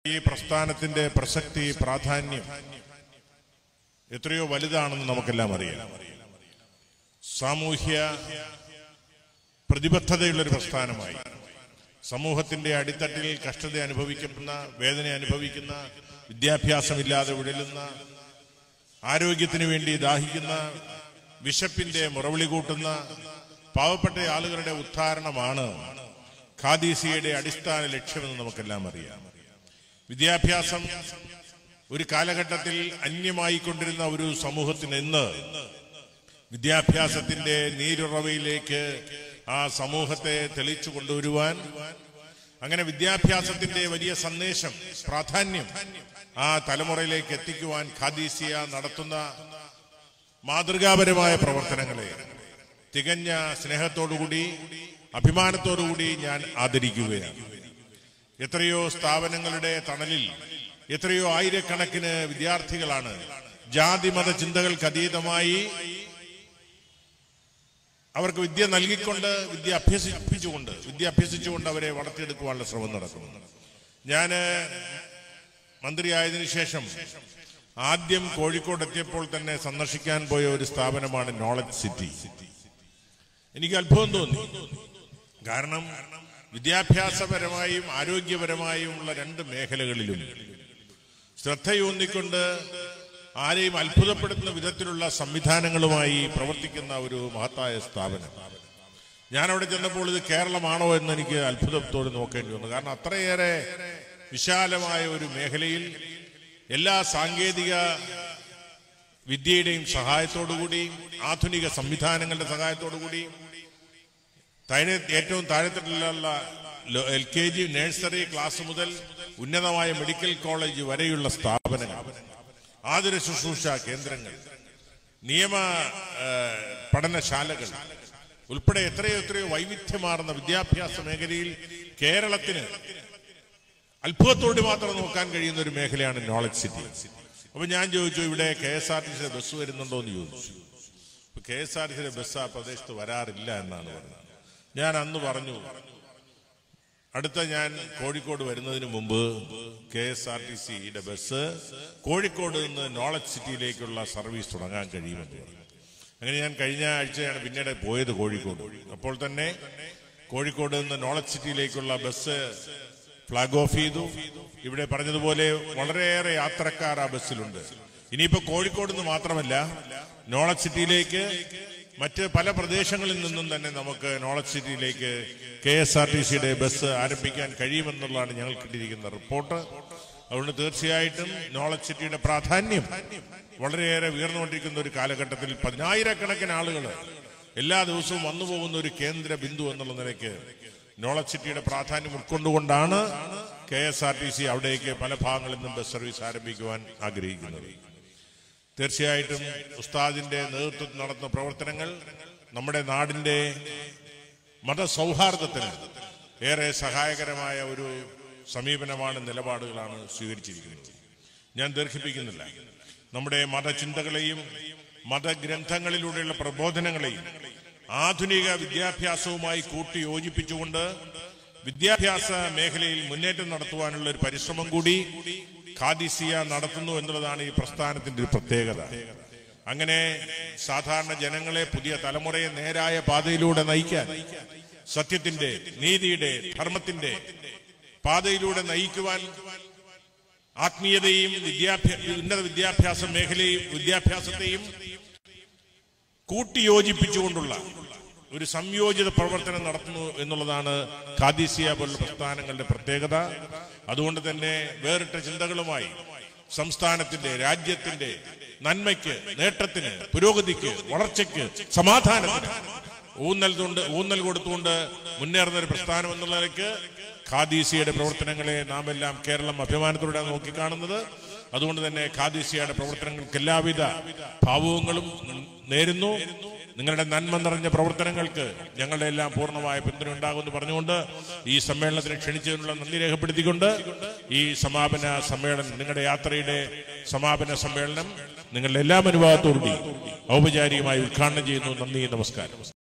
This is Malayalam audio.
ഈ പ്രസ്ഥാനത്തിന്റെ പ്രസക്തി പ്രാധാന്യം എത്രയോ വലുതാണെന്ന് നമുക്കെല്ലാം അറിയാം സാമൂഹ്യ പ്രതിബദ്ധതയുള്ള ഒരു പ്രസ്ഥാനമായി സമൂഹത്തിന്റെ അടിത്തട്ടിൽ കഷ്ടത അനുഭവിക്കുന്ന വേദന അനുഭവിക്കുന്ന വിദ്യാഭ്യാസമില്ലാതെ ഉഴലുന്ന ആരോഗ്യത്തിന് വേണ്ടി ദാഹിക്കുന്ന വിശപ്പിന്റെ മുറവിളി കൂട്ടുന്ന പാവപ്പെട്ട ആളുകളുടെ ഉദ്ധാരണമാണ് ഖാദീസിയുടെ അടിസ്ഥാന ലക്ഷ്യമെന്ന് നമുക്കെല്ലാം അറിയാം വിദ്യാഭ്യാസം ഒരു കാലഘട്ടത്തിൽ അന്യമായിക്കൊണ്ടിരുന്ന ഒരു സമൂഹത്തിന് ഇന്ന് വിദ്യാഭ്യാസത്തിന്റെ നീരുറവയിലേക്ക് ആ സമൂഹത്തെ തെളിച്ചു കൊണ്ടുവരുവാൻ അങ്ങനെ വിദ്യാഭ്യാസത്തിന്റെ വലിയ സന്ദേശം പ്രാധാന്യം ആ തലമുറയിലേക്ക് എത്തിക്കുവാൻ ഖാദീസിയ നടത്തുന്ന മാതൃകാപരമായ പ്രവർത്തനങ്ങളെ തികഞ്ഞ സ്നേഹത്തോടുകൂടി അഭിമാനത്തോടുകൂടി ഞാൻ ആദരിക്കുകയാണ് എത്രയോ സ്ഥാപനങ്ങളുടെ തണലിൽ എത്രയോ ആയിരക്കണക്കിന് വിദ്യാർത്ഥികളാണ് ജാതിമത ചിന്തകൾക്ക് അതീതമായി അവർക്ക് വിദ്യ നൽകിക്കൊണ്ട് വിദ്യ അഭ്യസിപ്പിച്ചുകൊണ്ട് വിദ്യ അഭ്യസിച്ചുകൊണ്ട് അവരെ വളർത്തിയെടുക്കുവാനുള്ള ശ്രമം നടക്കുന്നു ഞാൻ മന്ത്രിയായതിനു ശേഷം ആദ്യം കോഴിക്കോട് എത്തിയപ്പോൾ തന്നെ സന്ദർശിക്കാൻ പോയ ഒരു സ്ഥാപനമാണ് നോളജ് സിറ്റി എനിക്ക് അത്ഭുതം തോന്നി കാരണം വിദ്യാഭ്യാസപരമായും ആരോഗ്യപരമായും ഉള്ള രണ്ട് മേഖലകളിലും ശ്രദ്ധയൂന്നിക്കൊണ്ട് ആരെയും അത്ഭുതപ്പെടുത്തുന്ന വിധത്തിലുള്ള സംവിധാനങ്ങളുമായി പ്രവർത്തിക്കുന്ന ഒരു മഹത്തായ സ്ഥാപനം ഞാൻ അവിടെ ചെന്നപ്പോൾ ഇത് കേരളമാണോ എന്ന് എനിക്ക് അത്ഭുതത്തോടെ നോക്കേണ്ടി വന്നു കാരണം അത്രയേറെ വിശാലമായ ഒരു മേഖലയിൽ എല്ലാ സാങ്കേതിക വിദ്യയുടെയും സഹായത്തോടുകൂടി ആധുനിക സംവിധാനങ്ങളുടെ സഹായത്തോടുകൂടി താഴെ ഏറ്റവും താഴെത്തട്ടിലുള്ള L K G nursery class മുതൽ ഉന്നതമായ മെഡിക്കൽ കോളേജ് വരെയുള്ള സ്ഥാപനങ്ങൾ ആതുര ശുശ്രൂഷ കേന്ദ്രങ്ങൾ നിയമ ആ, പഠനശാലകൾ ഉൾപ്പെടെ എത്രയോ എത്രയോ വൈവിധ്യമാർന്ന വിദ്യാഭ്യാസ മേഖലയിൽ കേരളത്തിന് അത്ഭുതത്തോട് മാത്രം നോക്കാൻ കഴിയുന്ന ഒരു മേഖലയാണ് നോളജ് സിറ്റി അപ്പൊ ഞാൻ ചോദിച്ചു ഇവിടെ കെ എസ് ആർ ടി സിയുടെ ബസ് വരുന്നുണ്ടോ എന്ന് ചോദിച്ചു കെ എസ് ആർ ടി സിയുടെ ബസ് ആ പ്രദേശത്ത് വരാറില്ല എന്നാണ് പറഞ്ഞത് ഞാൻ അന്ന് പറഞ്ഞു അടുത്ത ഞാൻ കോഴിക്കോട് വരുന്നതിന് മുമ്പ് കെ എസ് ആർ ടി സിയുടെ ബസ് കോഴിക്കോട് നിന്ന് നോളജ് സിറ്റിയിലേക്കുള്ള സർവീസ് തുടങ്ങാൻ കഴിയുമെന്ന് പറഞ്ഞു അങ്ങനെ ഞാൻ കഴിഞ്ഞ ആഴ്ചയാണ് പിന്നീട് പോയത് കോഴിക്കോട് അപ്പോൾ തന്നെ കോഴിക്കോട് നിന്ന് നോളജ് സിറ്റിയിലേക്കുള്ള ബസ് ഫ്ലാഗ് ഓഫ് ചെയ്തു ഇവിടെ പറഞ്ഞതുപോലെ വളരെയേറെ യാത്രക്കാർ ആ ബസ്സിലുണ്ട് ഇനിയിപ്പോ കോഴിക്കോട് നിന്ന് മാത്രമല്ല നോളജ് സിറ്റിയിലേക്ക് മറ്റ് പല പ്രദേശങ്ങളിൽ നിന്നും തന്നെ നമുക്ക് നോളജ് സിറ്റിയിലേക്ക് കെ എസ് ആർ ടി സിയുടെ ബസ് ആരംഭിക്കാൻ കഴിയുമെന്നുള്ളതാണ് ഞങ്ങൾ കിട്ടിയിരിക്കുന്ന റിപ്പോർട്ട് അതുകൊണ്ട് തീർച്ചയായിട്ടും നോളജ് സിറ്റിയുടെ പ്രാധാന്യം വളരെയേറെ ഉയർന്നുകൊണ്ടിരിക്കുന്ന ഒരു കാലഘട്ടത്തിൽ പതിനായിരക്കണക്കിന് ആളുകൾ എല്ലാ ദിവസവും വന്നു പോകുന്ന ഒരു കേന്ദ്ര ബിന്ദു എന്നുള്ള നിലയ്ക്ക് നോളജ് സിറ്റിയുടെ പ്രാധാന്യം ഉൾക്കൊണ്ടുകൊണ്ടാണ് K S R T C അവിടേക്ക് പല ഭാഗങ്ങളിൽ നിന്നും ബസ് സർവീസ് ആരംഭിക്കുവാൻ ആഗ്രഹിക്കുന്നത് തീർച്ചയായിട്ടും ഉസ്താദിന്റെ നേതൃത്വത്തിൽ നടത്തുന്ന പ്രവർത്തനങ്ങൾ നമ്മുടെ നാടിന്റെ മതസൗഹാർദ്ദത്തിന് ഏറെ സഹായകരമായ ഒരു സമീപനമാണ് നിലപാടുകളാണ് സ്വീകരിച്ചിരിക്കുന്നത് ഞാൻ ദീർഘിപ്പിക്കുന്നില്ല നമ്മുടെ മതചിന്തകളെയും മതഗ്രന്ഥങ്ങളിലൂടെയുള്ള പ്രബോധനങ്ങളെയും ആധുനിക വിദ്യാഭ്യാസവുമായി കൂട്ടി യോജിപ്പിച്ചുകൊണ്ട് വിദ്യാഭ്യാസ മേഖലയിൽ മുന്നേറ്റം നടത്തുവാനുള്ള ഒരു പരിശ്രമം കൂടി ഖാദിസിയ നടത്തുന്നു എന്നുള്ളതാണ് ഈ പ്രസ്ഥാനത്തിന്റെ ഒരു പ്രത്യേകത അങ്ങനെ സാധാരണ ജനങ്ങളെ പുതിയ തലമുറയെ നേരായ പാതയിലൂടെ നയിക്കാൻ സത്യത്തിന്റെ നീതിയുടെ ധർമ്മത്തിന്റെ പാതയിലൂടെ നയിക്കുവാൻ ആത്മീയതയും വിദ്യാഭ്യാ ഉന്നത വിദ്യാഭ്യാസ മേഖലയും വിദ്യാഭ്യാസത്തെയും കൂട്ടിയോജിപ്പിച്ചുകൊണ്ടുള്ള ഒരു സംയോജിത പ്രവർത്തനം നടത്തുന്നു എന്നുള്ളതാണ് ഖാദീസിയ പോലുള്ള പ്രസ്ഥാനങ്ങളുടെ പ്രത്യേകത അതുകൊണ്ട് തന്നെ വേറിട്ട ചിന്തകളുമായി സംസ്ഥാനത്തിന്റെ രാജ്യത്തിന്റെ നന്മയ്ക്ക് നേട്ടത്തിന് പുരോഗതിക്ക് വളർച്ചയ്ക്ക് സമാധാനത്തിന് ഊന്നൽ കൊണ്ട് ഊന്നൽ കൊടുത്തുകൊണ്ട് മുന്നേറുന്ന ഒരു പ്രസ്ഥാനം എന്നുള്ള നിലയ്ക്ക് ഖാദീസിയുടെ പ്രവർത്തനങ്ങളെ നാം എല്ലാം കേരളം അഭിമാനത്തോടെ നോക്കിക്കാണുന്നത് അതുകൊണ്ട് തന്നെ ഖാദീസിയയുടെ പ്രവർത്തനങ്ങൾക്ക് എല്ലാവിധ ഭാവങ്ങളും നേരുന്നു നിങ്ങളുടെ നന്മ നിറഞ്ഞ പ്രവർത്തനങ്ങൾക്ക് ഞങ്ങളുടെ എല്ലാം പൂർണ്ണമായ പിന്തുണ ഉണ്ടാകുമെന്ന് പറഞ്ഞുകൊണ്ട് ഈ സമ്മേളനത്തിന് ക്ഷണിച്ചതിനുള്ള നന്ദി രേഖപ്പെടുത്തിക്കൊണ്ട് ഈ സമാപന സമ്മേളനം നിങ്ങളുടെ യാത്രയുടെ സമാപന സമ്മേളനം നിങ്ങളുടെ എല്ലാ അനുഭവത്തോടുകൂടി ഔപചാരികമായി ഉദ്ഘാടനം ചെയ്യുന്നു നന്ദി നമസ്കാരം